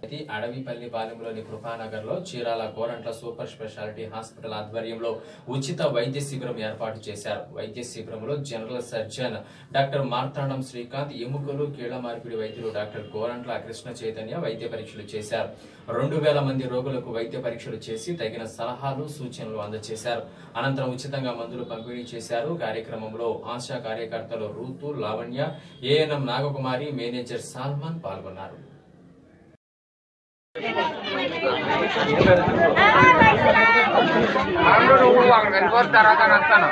ఇది అడవిపల్లి పాలెంలోని కృపానగర్లో Chirala Gorantla super speciality hospital ఆధ్వర్యంలో ఉచిత వైద్య శిబిరం ఏర్పాటు చేశారు వైద్య శిబిరంలో general surgeon doctor Marthandam Srikanth ఎముకలు కీళ్ల మార్పిడి వైద్యులు డాక్టర్ గోరంట్ల కృష్ణ చైతన్య వైద్య పరీక్షలు చేశారు రెండు వేల మంది రోగులకు వైద్య పరీక్షలు చేసి తగిన సలహాలు సూచనలు అందజేశారు అనంతరం ఉచితంగా మందులు పంపిణీ చేశారు కార్యక్రమంలో ఆశా కార్యకర్తలు Ruth Lavanya ANM Nagakumari manager Salman పాల్గొన్నారు నువ్వు అక్కడ వెళ్ళిపోయిన తర్వాత వస్తాను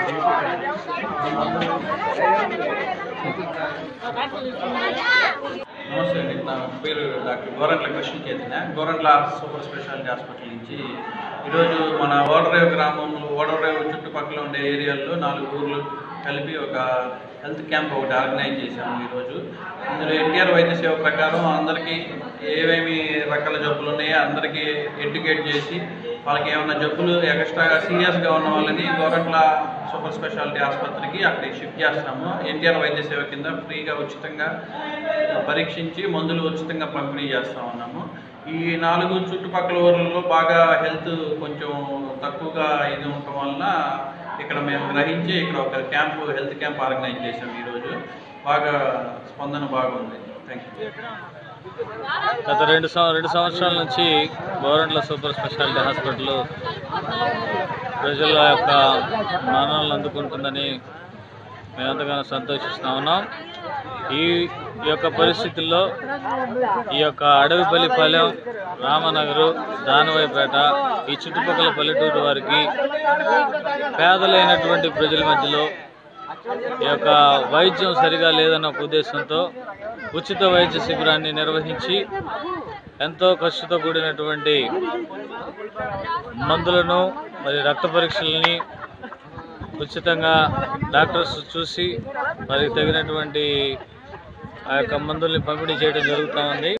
నమస్తే అండి నా పేరు doctor Gorantla Krishna Chaitanya Gorantla super speciality hospital నుంచి ఈరోజు మన ఓడరేవు గ్రామంలో ఓడరేవు చుట్టుపక్కల ఉండే ఏరియాల్లో నాలుగు ఊర్లు కలిపి ఒక హెల్త్ క్యాంప్ ఒకటి ఆర్గనైజ్ చేశాము ఈరోజు ఇందులో ఎన్టీఆర్ వైద్య సేవ ప్రకారం అందరికీ ఏమేమి రకాల జబ్బులు ఉన్నాయో అందరికీ ఎడ్యుకేట్ చేసి వాళ్ళకి ఏమైనా జబ్బులు ఎక్స్ట్రాగా సీరియస్గా ఉన్న వాళ్ళని గోరంట్ల సూపర్ స్పెషాలిటీ ఆసుపత్రికి అక్కడికి షిఫ్ట్ చేస్తున్నాము ఎన్టీఆర్ వైద్య సేవ కింద ఫ్రీగా ఉచితంగా పరీక్షించి మందులు ఉచితంగా పంపిణీ చేస్తా ఉన్నాము ఈ నాలుగు చుట్టుపక్కల ఊర్లలో బాగా హెల్త్ కొంచెం తక్కువగా ఇది ఉండటం వలన ఇక్కడ మేము గ్రహించి ఇక్కడ ఒక క్యాంప్ హెల్త్ క్యాంప్ ఆర్గనైజ్ చేసాం ఈరోజు బాగా స్పందన బాగుంది థ్యాంక్ యూ గత రెండు సంవ రెండు సంవత్సరాల నుంచి గవర్నమెంట్ల సూపర్ స్పెషాలిటీ హాస్పిటల్ ప్రజల యొక్క మరణాలను అందుకుంటుందని మేము ఎంతగానో సంతోషిస్తూ ఉన్నాం ఈ ఈ యొక్క పరిస్థితుల్లో ఈ యొక్క అడవిపల్లి పాలెం రామనగరు దానవాయిపేట ఈ చుట్టుపక్కల పల్లెటూరు వారికి పేదలైనటువంటి ప్రజల మధ్యలో ఈ యొక్క వైద్యం సరిగా లేదన్న ఒక ఉద్దేశంతో ఉచిత వైద్య శిబిరాన్ని నిర్వహించి ఎంతో ఖర్చుతో కూడినటువంటి మందులను మరి రక్త పరీక్షలని ఉచితంగా డాక్టర్స్ చూసి మరి తగినటువంటి ఆ యొక్క మందుల్ని పంపిణీ చేయడం జరుగుతూ ఉంది